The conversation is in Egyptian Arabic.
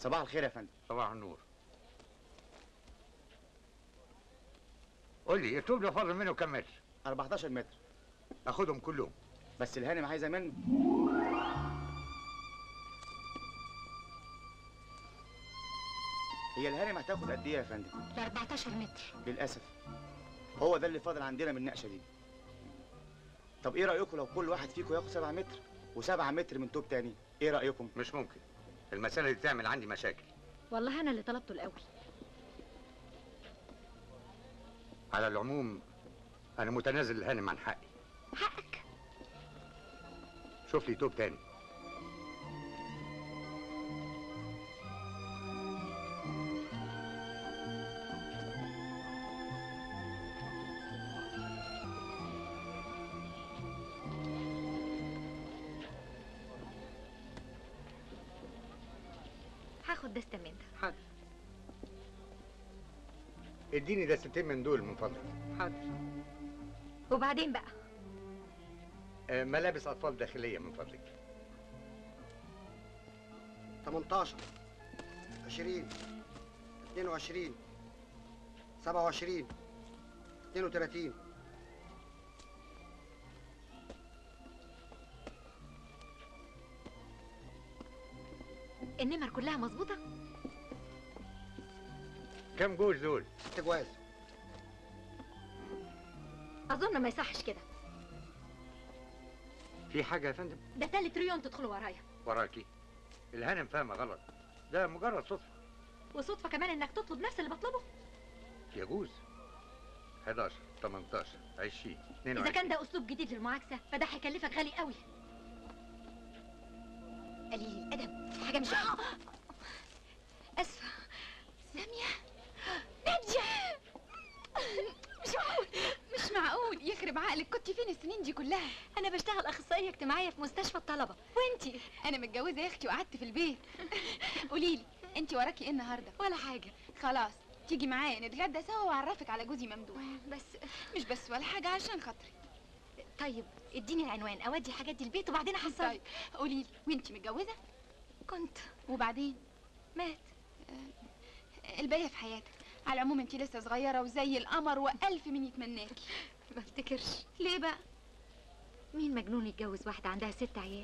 صباح الخير يا فندم صباح النور قول لي الطوب ده فاضل منه كام متر 14 متر اخدهم كلهم بس الهانم عايزه من هي الهانم هتاخد قد ايه يا فندم ب 14 متر للاسف هو ده اللي فاضل عندنا من النقشه دي طب ايه رايكم لو كل واحد فيكم ياخد 7 متر و7 متر من توب تاني ايه رايكم مش ممكن المسألة دي تعمل عندي مشاكل والله انا اللي طلبته الاول على العموم انا متنازل الهانم عن حقي حقك شوف لي توب تاني هاخد دستة من ده حاضر اديني دستين من دول من فضلك حاضر وبعدين بقى آه، ملابس اطفال داخليه من فضلك 18 20 22 27 32 النمر كلها مظبوطة كام جوز دول ست جواز اظن ما يصحش كده في حاجه يا فندم ده تالت ريون تدخلوا ورايا وراكي الهانم فاهمه غلط ده مجرد صدفه وصدفة كمان انك تطلب نفس اللي بطلبه يجوز 11 18 20 22 اذا كان ده اسلوب جديد للمعاكسة فده هيكلفك غالي قوي قليل الادب في حاجة مش اسفة سامية نادية مش معقول مش معقول يخرب عقلك كنت فين السنين دي كلها انا بشتغل اخصائية اجتماعية في مستشفى الطلبة وانتي انا متجوزة يا اختي وقعدت في البيت قوليلي انت وراكي ايه النهارده ولا حاجة خلاص تيجي معايا نتغدى سوا واعرفك على جوزي ممدوح بس مش بس ولا حاجة عشان خاطري طيب اديني العنوان اودي الحاجات دي البيت وبعدين احصل طيب قوليلي وانت متجوزة كنت وبعدين مات الباقية في حياتك على العموم انت لسه صغيرة وزي القمر والف من يتمناكي ما افتكرش ليه بقى مين مجنون يتجوز واحدة عندها ست عيال